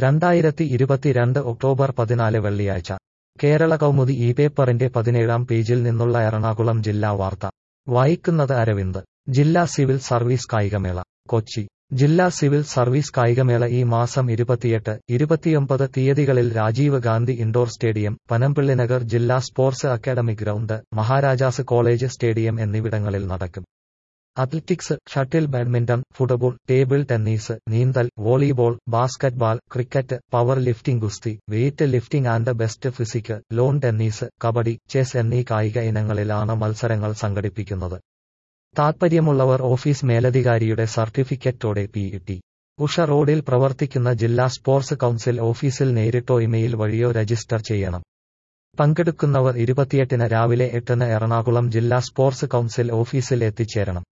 രണ്ടായിരത്തി ഇരുപത്തിരണ്ട് ഒക്ടോബർ പതിനാല് വെള്ളിയാഴ്ച കേരള കൗമുദി ഈ പേപ്പറിന്റെ പതിനേഴാം പേജിൽ നിന്നുള്ള എറണാകുളം ജില്ലാ വാർത്ത വായിക്കുന്നത് അരവിന്ദ് ജില്ലാ സിവിൽ സർവീസ് കായികമേള കൊച്ചി ജില്ലാ സിവിൽ സർവീസ് കായികമേള ഈ മാസം ഇരുപത്തിയെട്ട് ഇരുപത്തിയൊമ്പത് തീയതികളിൽ രാജീവ് ഗാന്ധി ഇൻഡോർ സ്റ്റേഡിയം പനമ്പിള്ളി നഗർ ജില്ലാ sports academy ground Maharajas college stadium എന്നിവിടങ്ങളിൽ നടക്കും athletics shuttle badminton football table tennis നീന്തൽ volleyball basketball cricket power lifting ഗുസ്തി weight lifting and best physique lawn tennis kabaddi chess എന്നീ കായിക ഇനങ്ങളിലാണ് മത്സരങ്ങൾ സംഘടിപ്പിക്കുന്നത് താൽപ്പര്യമുള്ളവർ ഓഫീസ് മേലധികാരിയുടെ സർട്ടിഫിക്കറ്റോടെ പി ടി ഉഷ റോഡിൽ പ്രവർത്തിക്കുന്ന ജില്ലാ സ്പോർട്സ് കൗൺസിൽ ഓഫീസിൽ നേരിട്ടോ ഇമെയിൽ വഴിയോ രജിസ്റ്റർ ചെയ്യണം പങ്കെടുക്കുന്നവർ ഇരുപത്തിയെട്ടിന് രാവിലെ എട്ടിന് എറണാകുളം ജില്ലാ സ്പോർട്സ് കൗൺസിൽ ഓഫീസിൽ എത്തിച്ചേരണം